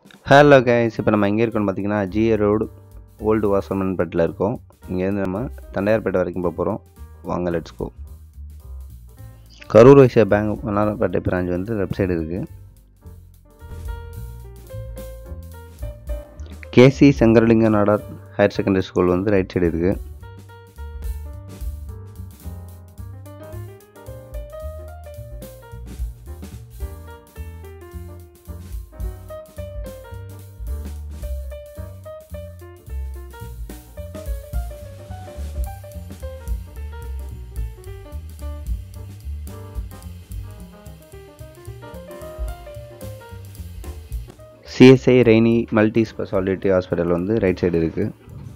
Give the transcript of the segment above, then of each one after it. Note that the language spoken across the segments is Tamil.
ஹலோ கைஸ் இப்போ நம்ம எங்கே இருக்கோம்னு பார்த்தீங்கன்னா ஜிஏ ரோடு ஓல்டு வாசல்மன்பேட்டில் இருக்கோம் இங்கேருந்து நம்ம தண்டையார்பேட்டை வரைக்கும் போக போகிறோம் வாங்க let's go Karur Vysya bank Mannarpettai branch வந்து லெஃப்ட் சைடு இருக்குது KC Sankaralinga Nadar higher secondary school வந்து ரைட் சைடு இருக்குது CSI Rainy multi speciality hospital வந்து ரைட் சைடு இருக்குது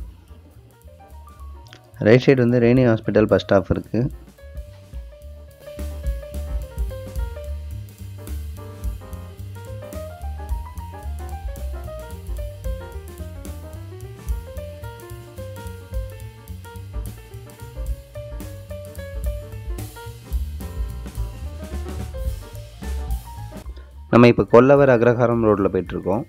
ரைட் சைடு வந்து ரெய்னி ஹாஸ்பிட்டல் பஸ் ஸ்டாப் இருக்குது நம்ம இப்போ கொல்லவர் அக்ரஹாரம் ரோட்டில் போயிட்டுருக்கோம்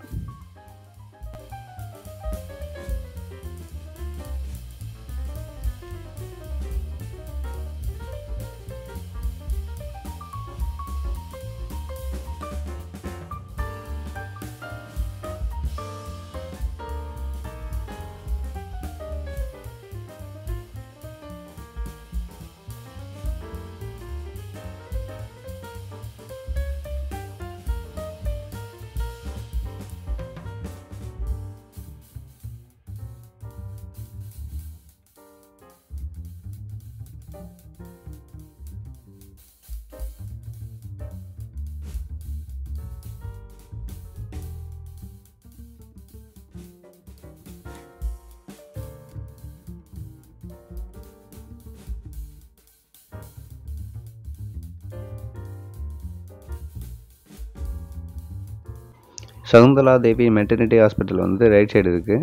சகுந்தலா தேவி மெட்டர்னிட்டி ஹாஸ்பிட்டல் வந்து ரைட் சைடு இருக்குது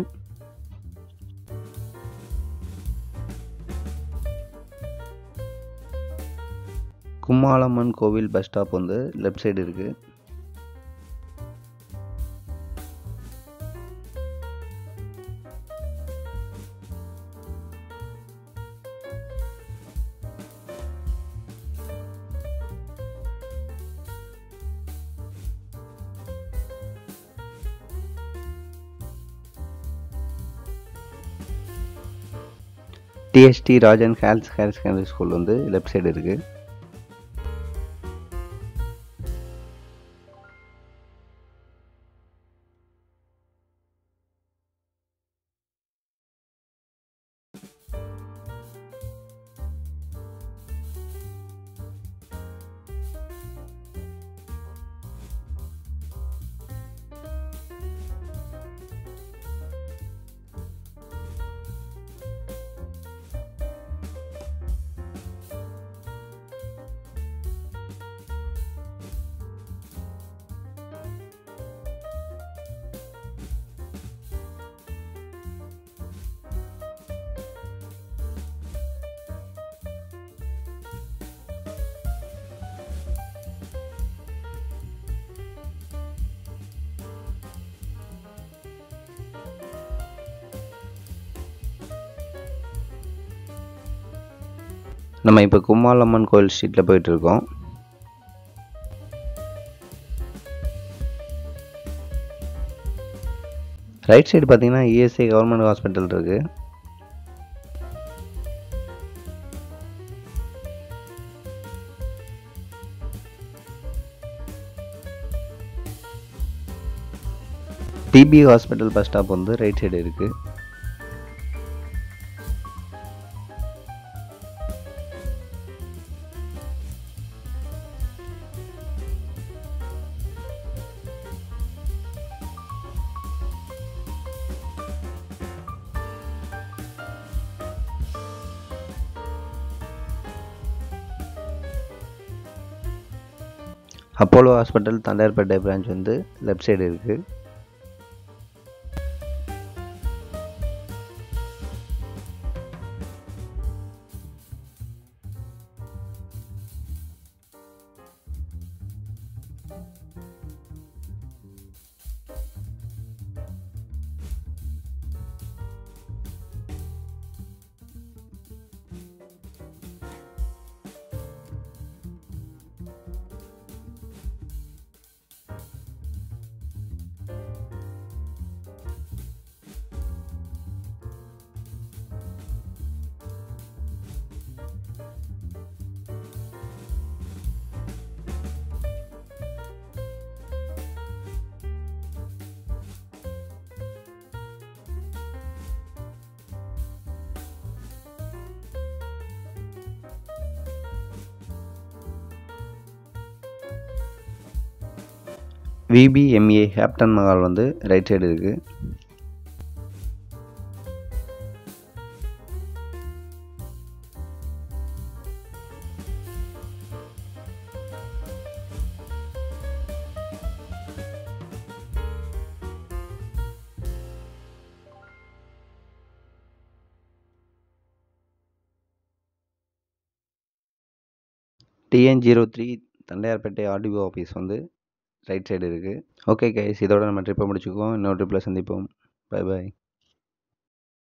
கும்மாளம்மன் கோவில் பஸ் ஸ்டாப் வந்து லெஃப்ட் சைடு இருக்குது TST Rajan Hales higher secondary school வந்து லெஃப்ட் சைடு இருக்குது நம்ம இப்போ கும்மாளம்மன் கோயில் ஸ்ட்ரீட்டில் போயிட்டுருக்கோம் ரைட் சைடு பார்த்தீங்கன்னா இஎஸ்ஐ கவர்மெண்ட் ஹாஸ்பிட்டல் இருக்குது டிபி ஹாஸ்பிட்டல் பஸ் ஸ்டாப் வந்து ரைட் சைடு இருக்குது அப்போலோ ஹாஸ்பிட்டல் தண்டையார்பேட்டை பிரான்ச் வந்து லெஃப்ட் சைடு இருக்குது விபிஎம்ஏ ஹேப்டன் மகால் வந்து ரைட் சைடு இருக்குது TN zero three Tondiarpet RTO office வந்து ரைட் சைடு இருக்குது ஓகே கைஸ் இதோட நம்ம ட்ரிப்பை முடிச்சுக்குவோம் இன்னொரு ட்ரிப்பில் சந்திப்போம் பை பாய்